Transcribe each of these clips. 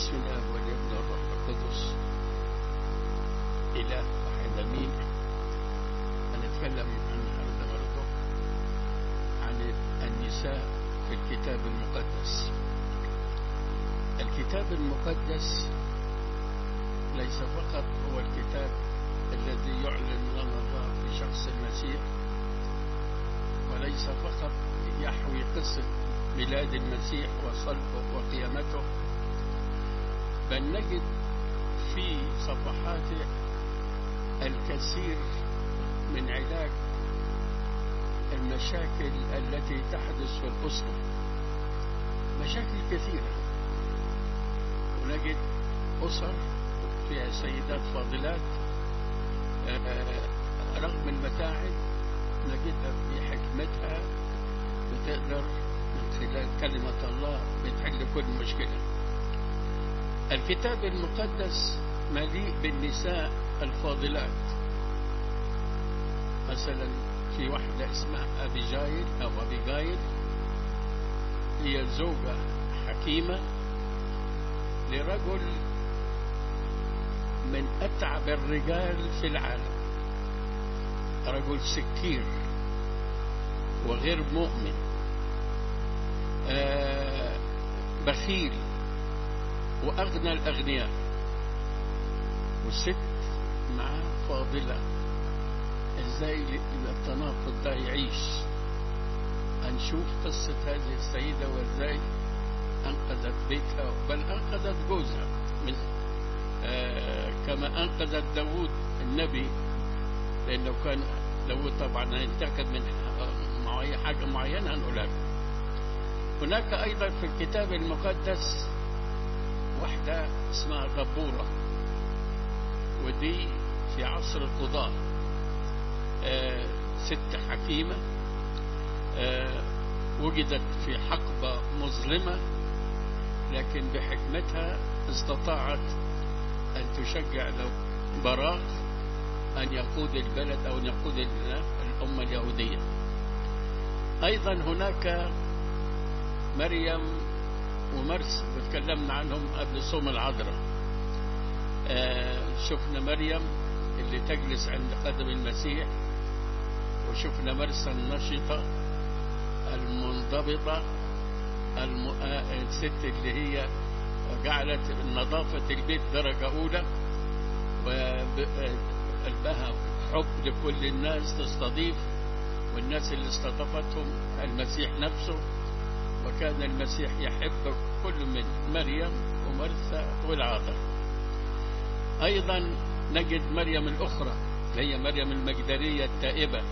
بسم الله والابن والروح القدس إله واحد أمين هنتكلم النهارده برضه عن النساء في الكتاب المقدس الكتاب المقدس ليس فقط هو الكتاب الذي يعلن لنا الله في شخص المسيح وليس فقط يحوي قصة ميلاد المسيح وصلبه وقيامته بل نجد في صفحاته الكثير من علاج المشاكل التي تحدث في الأسرة مشاكل كثيرة ونجد أسر فيها سيدات فاضلات رغم المتاعب نجدها في حكمتها بتقدر من خلال كلمة الله بتحل كل مشكلة الكتاب المقدس مليء بالنساء الفاضلات مثلا في واحدة اسمها أبيجايل أو أبيجايل هي زوجة حكيمة لرجل من أتعب الرجال في العالم رجل سكير وغير مؤمن آه بخيل وأغنى الأغنياء وست مع فاضلة ازاي التناقض ده يعيش هنشوف قصة هذه السيدة وازاي أنقذت بيتها بل أنقذت جوزها من آه كما أنقذت داود النبي لأنه كان داود طبعا هينتقد من حاجة معينة هنقولها هناك أيضا في الكتاب المقدس واحدة اسمها دبورة ودي في عصر القضاء آه ست حكيمة آه وجدت في حقبة مظلمة لكن بحكمتها استطاعت أن تشجع لو براق أن يقود البلد أو أن يقود الأمة اليهودية أيضا هناك مريم ومرس وتكلمنا عنهم قبل صوم العذراء آه شفنا مريم اللي تجلس عند قدم المسيح وشفنا مرسى النشطة المنضبطة الم... آه الست اللي هي جعلت نظافة البيت درجة أولى وقلبها حب لكل الناس تستضيف والناس اللي استضافتهم المسيح نفسه وكان المسيح يحب كل من مريم ومرثى والعاذر أيضا نجد مريم الأخرى هي مريم المجدلية التائبة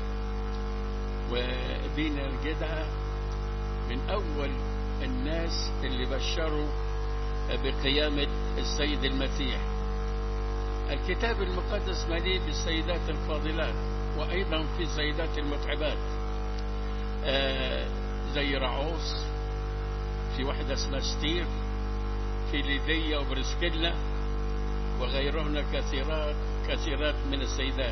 ودي نجدها من أول الناس اللي بشروا بقيامة السيد المسيح الكتاب المقدس مليء بالسيدات الفاضلات وأيضا في سيدات المتعبات آه زي رعوس في واحدة اسمها ستير في ليديا وبرسكيلا وغيرهن كثيرات كثيرات من السيدات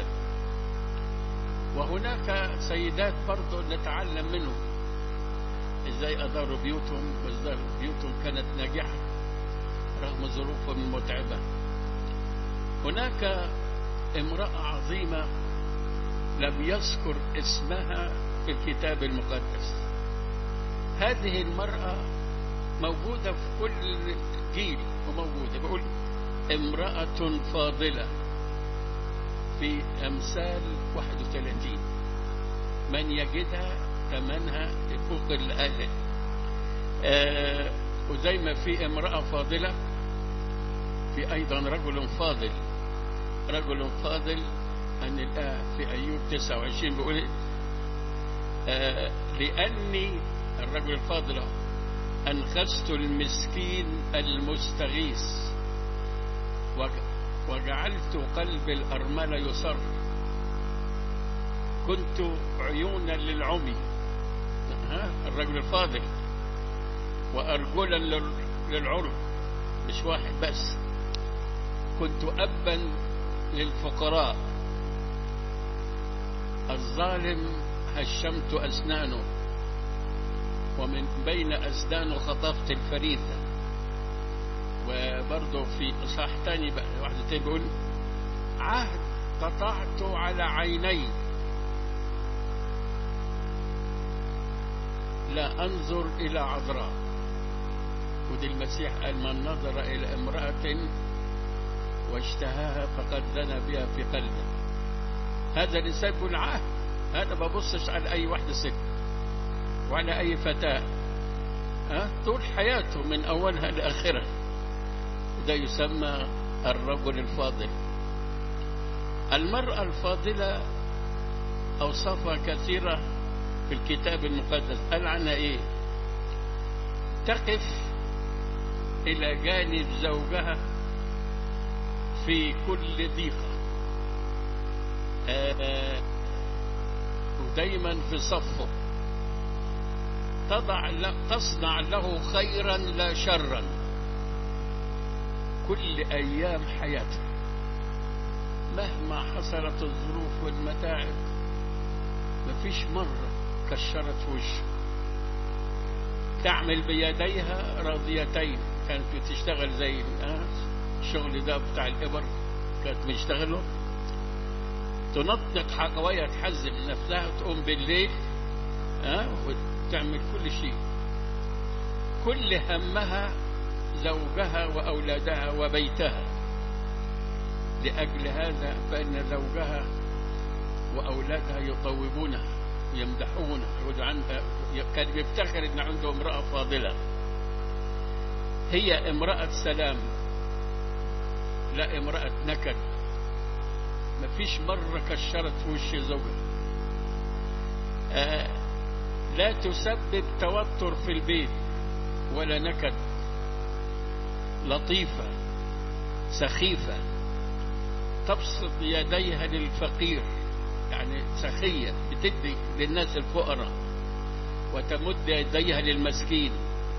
وهناك سيدات برضو نتعلم منهم ازاي اداروا بيوتهم وازاي بيوتهم كانت ناجحة رغم ظروفهم المتعبة هناك امرأة عظيمة لم يذكر اسمها في الكتاب المقدس هذه المرأة موجودة في كل جيل وموجودة بقول امرأة فاضلة في أمثال 31 من يجدها ثمنها يفوق الأهل آه وزي ما في امرأة فاضلة في أيضا رجل فاضل رجل فاضل أن الآن في أيوب 29 بيقول آه لأني الرجل الفاضل أنخست المسكين المستغيث وجعلت قلب الأرملة يصر كنت عيونا للعمي ها الرجل الفاضل وأرجلا للعرب مش واحد بس كنت أبا للفقراء الظالم هشمت أسنانه ومن بين أسنانه خطفت الفريثة وبرضه في إصحاح تاني بقى واحد تاني بيقول عهد قطعت على عيني لا أنظر إلى عذراء ودي المسيح قال من نظر إلى امرأة واشتهاها فقد زنى بها في قلبه هذا الإنسان يقول عهد أنا ما ببصش على أي واحدة ست وعلى أي فتاة أه؟ طول حياته من أولها لآخرها ده يسمى الرجل الفاضل المرأة الفاضلة أوصافها كثيرة في الكتاب المقدس قال عنها إيه تقف إلى جانب زوجها في كل ضيقة آه ودايما في صفه تضع تصنع له خيرا لا شرا كل أيام حياتها مهما حصلت الظروف والمتاعب مفيش مرة كشرت في وشه تعمل بيديها راضيتين كانت بتشتغل زي الشغل ده بتاع الإبر كانت بتشتغله تنطق حقوية تحزم نفسها تقوم بالليل أه؟ وتعمل كل شيء كل همها زوجها وأولادها وبيتها لأجل هذا فإن زوجها وأولادها يطوبونها يمدحونها يقولوا عنها كان بيفتخر إن عنده امرأة فاضلة هي امرأة سلام لا امرأة نكد مفيش مرة كشرت في وش زوجها آه لا تسبب توتر في البيت ولا نكد لطيفة سخيفة تبسط يديها للفقير يعني سخية بتدي للناس الفقراء وتمد يديها للمسكين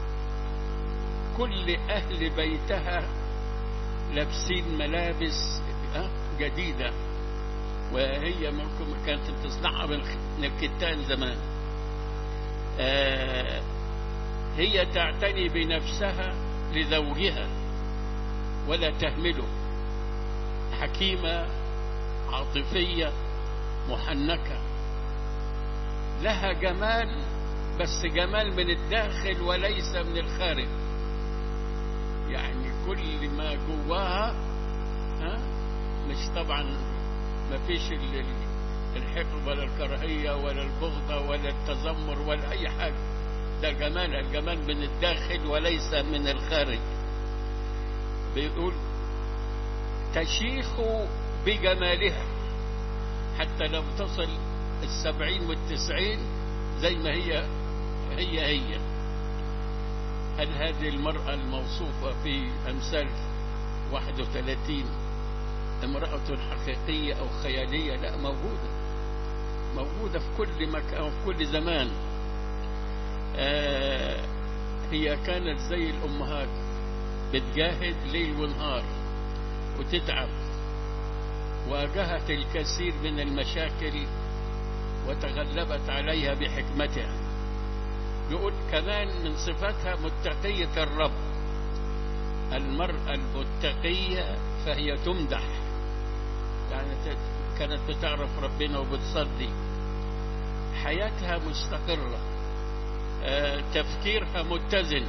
كل أهل بيتها لابسين ملابس جديدة وهي ممكن كانت تصنعها من الكتان زمان آه هي تعتني بنفسها لزوجها ولا تهمله حكيمة عاطفية محنكة لها جمال بس جمال من الداخل وليس من الخارج يعني كل ما جواها ها مش طبعا ما فيش الحقد ولا الكراهية ولا البغضة ولا التذمر ولا أي حاجة ده جمال الجمال من الداخل وليس من الخارج بيقول تشيخ بجمالها حتى لو تصل السبعين والتسعين زي ما هي هي هي هل هذه المرأة الموصوفة في أمثال 31 امرأة حقيقية أو خيالية لا موجودة موجودة في كل مكان وفي كل زمان آه هي كانت زي الأمهات بتجاهد ليل ونهار وتتعب واجهت الكثير من المشاكل وتغلبت عليها بحكمتها يقول كمان من صفاتها متقية الرب المرأة المتقية فهي تمدح يعني كانت بتعرف ربنا وبتصلي حياتها مستقرة آه تفكيرها متزن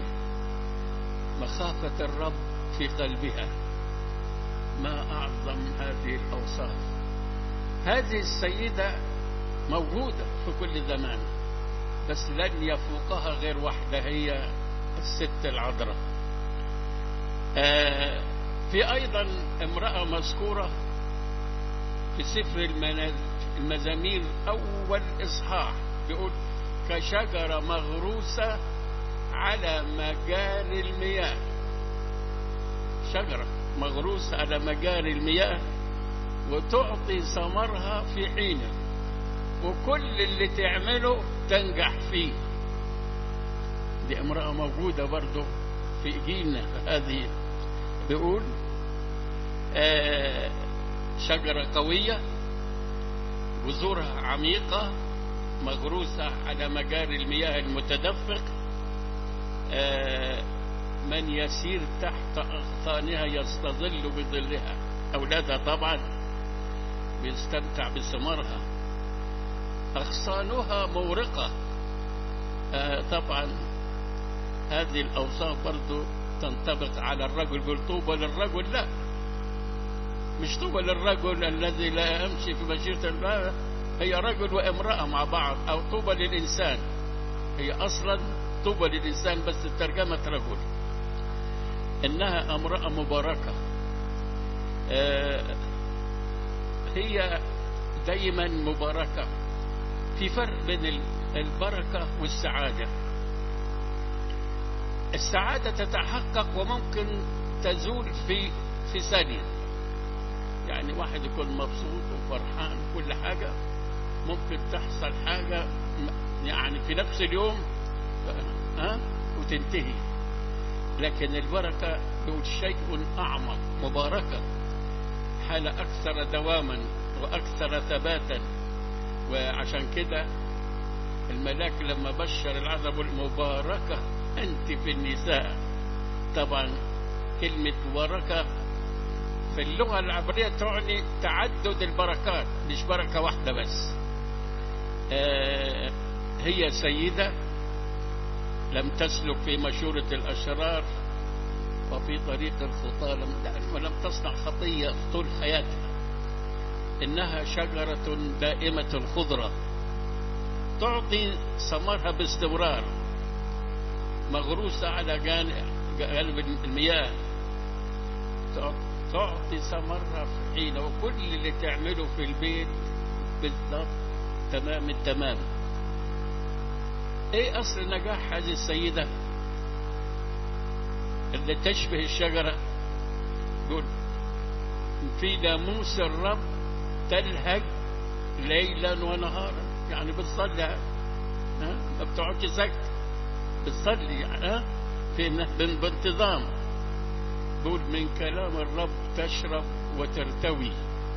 مخافة الرب في قلبها ما أعظم هذه الأوصاف هذه السيدة موجودة في كل زمان بس لن يفوقها غير واحدة هي الست العذراء آه في أيضا امرأة مذكورة في سفر المزامير أول إصحاح بيقول كشجرة مغروسة على مجاري المياه شجرة مغروسة على مجاري المياه وتعطي ثمرها في حينه وكل اللي تعمله تنجح فيه دي امرأة موجودة برضه في جيلنا هذه بيقول آه شجرة قوية جذورها عميقة مغروسة على مجاري المياه المتدفق آه من يسير تحت أغصانها يستظل بظلها أولادها طبعا بيستمتع بثمارها أغصانها مورقة آه طبعا هذه الأوصاف برضو تنطبق على الرجل يقول طوبى للرجل لا مش طوبى للرجل الذي لا يمشي في مشيئة الله هي رجل وامرأة مع بعض أو طوبى للإنسان هي أصلا طوبى للإنسان بس ترجمة رجل إنها امرأة مباركة آه هي دايما مباركة في فرق بين البركة والسعادة السعادة تتحقق وممكن تزول في في ثانية يعني واحد يكون مبسوط وفرحان كل حاجة ممكن تحصل حاجة يعني في نفس اليوم ها وتنتهي لكن البركة هو شيء أعمق مباركة حالة أكثر دواما وأكثر ثباتا وعشان كده الملاك لما بشر العذب المباركة أنت في النساء طبعا كلمة بركة في اللغة العبرية تعني تعدد البركات مش بركة واحدة بس آه هي سيدة لم تسلك في مشورة الأشرار وفي طريق الخطى لم, لم تصنع خطية طول حياتها إنها شجرة دائمة الخضرة تعطي ثمرها باستمرار مغروسة على جانب المياه تعطي ثمرها في حين وكل اللي تعمله في البيت بالضبط تمام التمام ايه اصل نجاح هذه السيدة اللي تشبه الشجرة يقول في ناموس الرب تلهج ليلا ونهارا يعني بتصلي ها ما بتقعدش ساكت بتصلي ها في بانتظام بقول من كلام الرب تشرب وترتوي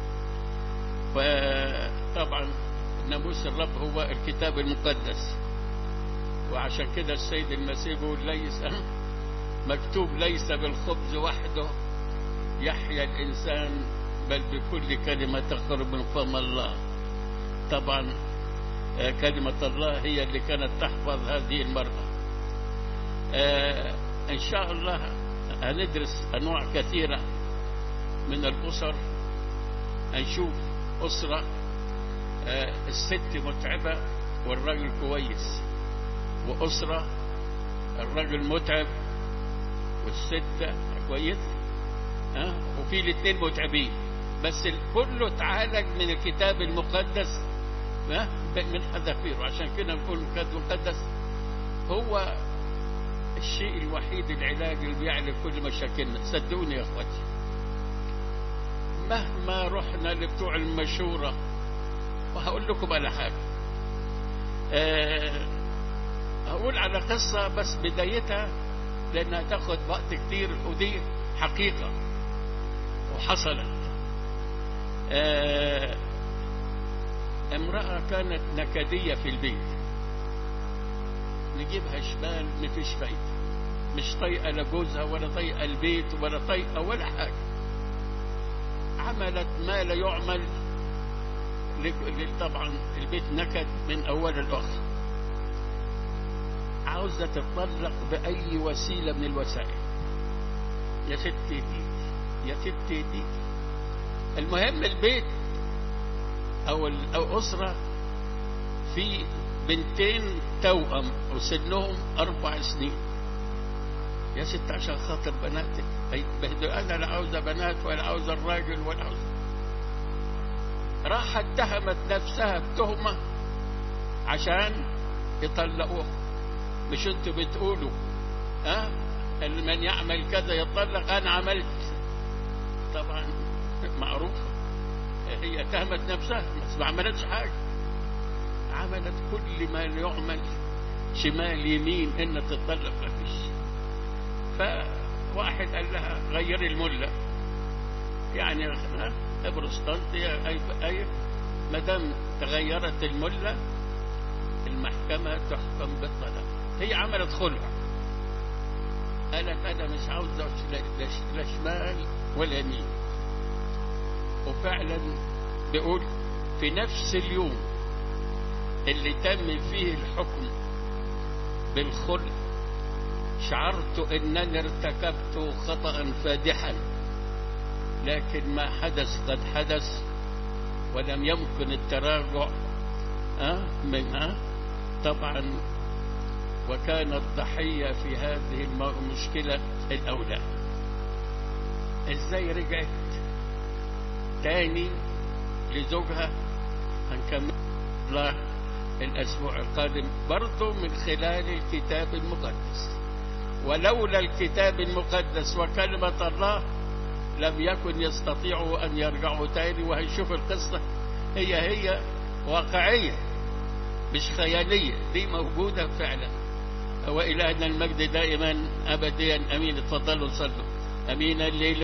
وطبعا ناموس الرب هو الكتاب المقدس وعشان كده السيد المسيح بيقول ليس مكتوب ليس بالخبز وحده يحيا الإنسان بل بكل كلمة تخرج من فم الله طبعا كلمة الله هي اللي كانت تحفظ هذه المرأة إن شاء الله هندرس أنواع كثيرة من الأسر هنشوف أسرة الست متعبة والراجل كويس وأسرة الراجل متعب والست كويسة ها وفي الاثنين متعبين بس كله اتعالج من الكتاب المقدس ها من حذافيره عشان كده نقول الكتاب المقدس هو الشيء الوحيد العلاج اللي بيعالج كل مشاكلنا صدقوني يا اخواتي مهما رحنا لبتوع المشورة وهقول لكم على حاجة أه هقول على قصة بس بدايتها لأنها تاخد وقت كتير ودي حقيقة وحصلت أه امرأة كانت نكدية في البيت نجيبها شمال مفيش فايدة مش طايقة لا جوزها ولا طايقة البيت ولا طايقة ولا حاجة عملت ما لا يعمل طبعا البيت نكد من أول الآخر عاوزة تتطلق بأي وسيلة من الوسائل يا ست دي يا ست دي المهم البيت أو أو أسرة في بنتين توأم وسنهم أربع سنين يا ست عشان خاطر بناتك أنا لا عاوزة بنات ولا عاوزة الراجل ولا عاوزة راحت اتهمت نفسها بتهمة عشان يطلقوها مش انتوا بتقولوا ها أه؟ من يعمل كذا يطلق انا عملت طبعا معروفة هي اتهمت نفسها بس ما عملتش حاجة عملت كل ما يعمل شمال يمين ان تطلق ما فيش فواحد قال لها غيري الملة يعني بروستانتي اي اي ما دام تغيرت الملة المحكمة تحكم بالطلاق هي عملت خلع قالت أنا مش عاوزة لا شمال ولا يمين وفعلا بيقول في نفس اليوم اللي تم فيه الحكم بالخلع شعرت انني ارتكبت خطا فادحا لكن ما حدث قد حدث ولم يمكن التراجع أه منها طبعا وكان الضحية في هذه المشكلة الأولاد ازاي رجعت تاني لزوجها هنكمل الله الأسبوع القادم برضو من خلال الكتاب المقدس ولولا الكتاب المقدس وكلمة الله لم يكن يستطيعوا أن يرجعوا تاني وهنشوف القصة هي هي واقعية مش خيالية دي موجودة فعلا وإلهنا المجد دائما أبديا أمين اتفضلوا صلوا أمين الليل